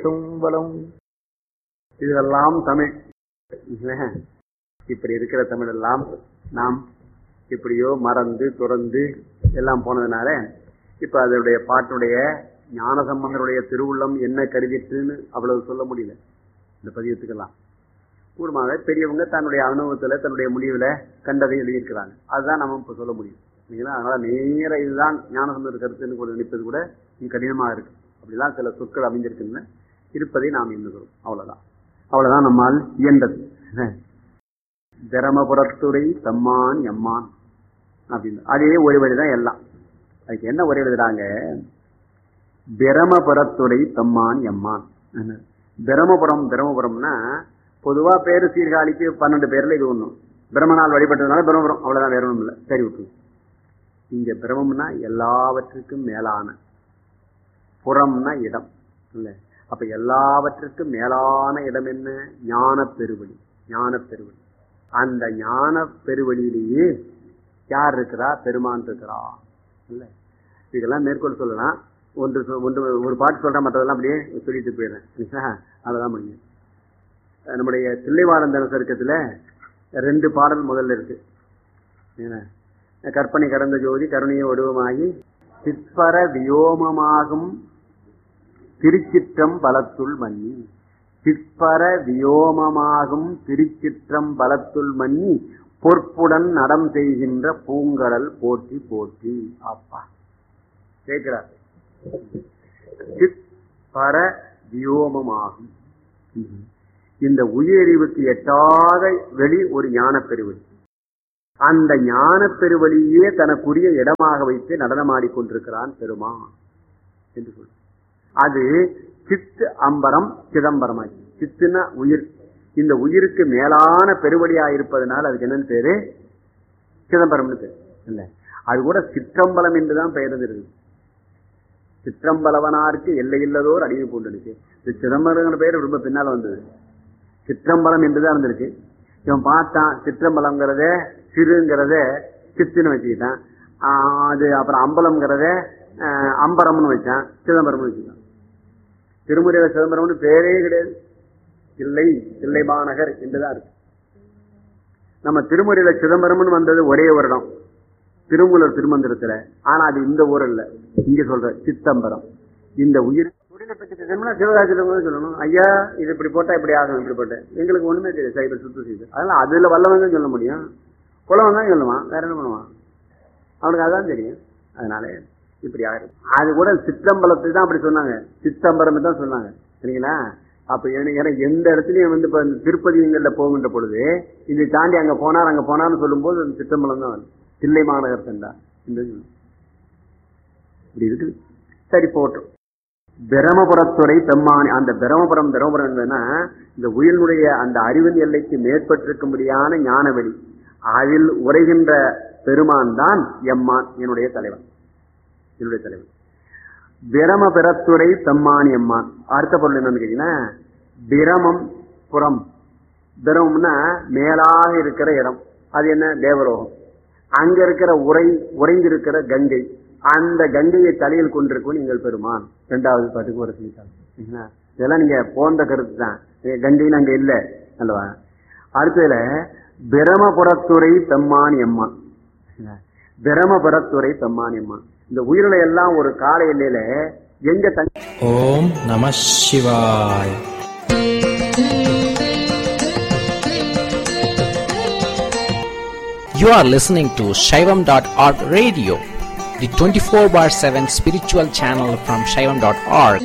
பேசும் வளம் இதெல்லாம் தமிழ் இப்படி இருக்கிற தமிழ் எல்லாம் நாம் இப்படியோ மறந்து துறந்து எல்லாம் போனதுனால இப்ப அதனுடைய பாட்டுடைய ஞான சம்பந்தருடைய திருவுள்ளம் என்ன கருதிட்டுன்னு அவ்வளவு சொல்ல முடியல இந்த பதியத்துக்கெல்லாம் கூடுமாக பெரியவங்க தன்னுடைய அனுபவத்துல தன்னுடைய முடிவுல கண்டதை எழுதியிருக்கிறாங்க அதுதான் நம்ம இப்ப சொல்ல முடியும் சரிங்களா அதனால நேர இதுதான் ஞானசம்பந்தர் கருத்துன்னு கூட நினைப்பது கூட கடினமா இருக்கு அப்படிலாம் சில சொற்கள் அமைஞ்சிருக்குன்னு இருப்பதை நாம் எண்ணுகிறோம் அவ்வளவுதான் அவ்வளவுதான் நம்மால் இயன்றது தரமபுரத்துறை தம்மான் எம்மான் அப்படின்னு அதே ஒரு வழிதான் எல்லாம் அதுக்கு என்ன ஒரே எழுதுறாங்க பிரமபுரத்துறை தம்மான் எம்மான் பிரமபுரம் பிரமபுரம்னா பொதுவா பேரு சீர்காழிக்கு பன்னெண்டு பேர்ல இது ஒண்ணும் பிரம்மனால் வழிபட்டதுனால பிரம்மபுரம் அவ்வளவுதான் வேற ஒண்ணும் இல்லை சரி விட்டு இங்க பிரமம்னா எல்லாவற்றுக்கும் மேலான புறம்னா இடம் இல்ல அப்ப எல்லாவற்றுக்கும் மேலான இடம் என்ன ஞான பெருவழி ஞான பெருவழி அந்த ஞான பெருவழியிலேயே யார் இருக்கிறா பெருமான் இருக்கிறா இல்ல இதெல்லாம் மேற்கொள் சொல்லலாம் ஒன்று ஒன்று ஒரு பாட்டு சொல்றேன் மற்றதெல்லாம் அப்படியே சொல்லிட்டு போயிடுறேன் அதான் முடியும் நம்முடைய தில்லைவாழந்தன சருக்கத்துல ரெண்டு பாடல் முதல்ல இருக்கு கற்பனை கடந்த ஜோதி கருணைய வடிவமாகி சிற்பர வியோமமாகும் திருச்சிற்றம் பலத்துள் மன்னி சிற்பர வியோமமாகும் திருச்சிற்றம் பலத்துள் மன்னி பொற்புடன் நடம் செய்கின்ற பூங்கடல் போற்றி போற்றி அப்பா கேட்கிறார் சிற்பர வியோமமாகும் இந்த உயிரிவுக்கு எட்டாத வெளி ஒரு ஞான பெருவழி அந்த ஞான பெருவழியே தனக்குரிய இடமாக வைத்து நடனமாடிக்கொண்டிருக்கிறான் பெருமான் என்று சொல் அது சித்து அம்பரம் சிதம்பரமாகி சித்துனா உயிர் இந்த உயிருக்கு மேலான பெருவழியா இருப்பதனால் அதுக்கு என்னன்னு பேரு சிதம்பரம்னு பேரு இல்ல அது கூட சிற்றம்பலம் என்றுதான் பெயர் இருக்கு சிற்றம்பலவனாருக்கு எல்லை இல்லதோர் அடிமை பூண்டுச்சு இது சிதம்பரங்கிற பெயர் ரொம்ப பின்னால வந்தது சிற்றம்பலம் என்றுதான் இருந்திருக்கு இவன் பார்த்தான் சிற்றம்பலம்ங்கிறத சிறுங்கிறத சித்துன்னு வச்சுக்கிட்டான் அது அப்புறம் அம்பலம்ங்கிறத அம்பரம்னு வச்சான் சிதம்பரம்னு வச்சுக்கிட்டான் திருமுறையில சிதம்பரம்னு பேரே கிடையாது இல்லை தில்லை மாநகர் என்றுதான் இருக்கு நம்ம திருமுறையில சிதம்பரம்னு வந்தது ஒரே வருடம் திருமூலர் திருமந்திரத்துல ஆனா அது இந்த ஊர் இல்ல இங்க சொல்ற சித்தம்பரம் இந்த உயிர் தொழிலை பற்றி பேசணும்னா சிவகாசியில சொல்லணும் ஐயா இது இப்படி போட்டா இப்படி ஆகும் இப்படி போட்டேன் எங்களுக்கு ஒண்ணுமே தெரியாது சைபர் சுத்து செய்து அதனால அதுல வல்லவங்க சொல்ல முடியும் குலவன் தான் சொல்லுவான் வேற என்ன பண்ணுவான் அவனுக்கு அதான் தெரியும் அதனால இப்படி ஆயிரும் அது கூட சித்தம்பலத்தை தான் அப்படி சொன்னாங்க சித்தம்பரம் தான் சொன்னாங்க சரிங்களா அப்ப ஏன்னா எந்த இடத்துலயும் வந்து இப்ப திருப்பதிங்கள்ல போகின்ற பொழுது இதை தாண்டி அங்க போனார் அங்க போனார்னு சொல்லும் போது அந்த சித்தம்பலம் தான் தில்லை மாநகர் சென்றா இப்படி இருக்குது சரி போட்டோம் பிரமபுரத்துறை பெம்மானி அந்த பிரமபுரம் பிரமபுரம் என்னன்னா இந்த உயிரினுடைய அந்த அறிவின் எல்லைக்கு மேற்பட்டிருக்கும்படியான ஞானவெளி அதில் உரைகின்ற பெருமான் தான் எம்மான் என்னுடைய தலைவன் என்னுடைய தலைவன் பிரமபுரத்துறை பெம்மானி எம்மான் அடுத்த பொருள் என்னன்னு கேட்டீங்கன்னா பிரமம் புறம் பிரமம்னா மேலாக இருக்கிற இடம் அது என்ன தேவலோகம் அங்க இருக்கிற உரை உறைந்திருக்கிற கங்கை அந்த கங்கையை தலையில் கொண்டிருக்கும் நீங்கள் பெருமான் ரெண்டாவது பாட்டுக்கு ஒரு சொல்லிட்டாங்க இதெல்லாம் நீங்க போன்ற கருத்து தான் கங்கைன்னு அங்க இல்ல அல்லவா அடுத்ததுல பிரமபுரத்துறை பெம்மான் எம்மான் பிரமபுரத்துறை பெம்மான் எம்மான் இந்த உயிரில எல்லாம் ஒரு கால எல்லையில எங்க தங்க ஓம் நம சிவாய் You are listening to Shaivam.org radio, the 24 bar 7 spiritual channel from Shaivam.org.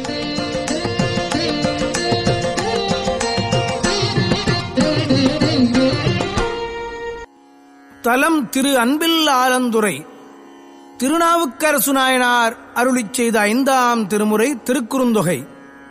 தலம் திரு அன்பில் ஆலந்துரை திருநாவுக்கரசு நாயனார் அருளிச் செய்த ஐந்தாம் திருமுறை திருக்குறுந்தொகை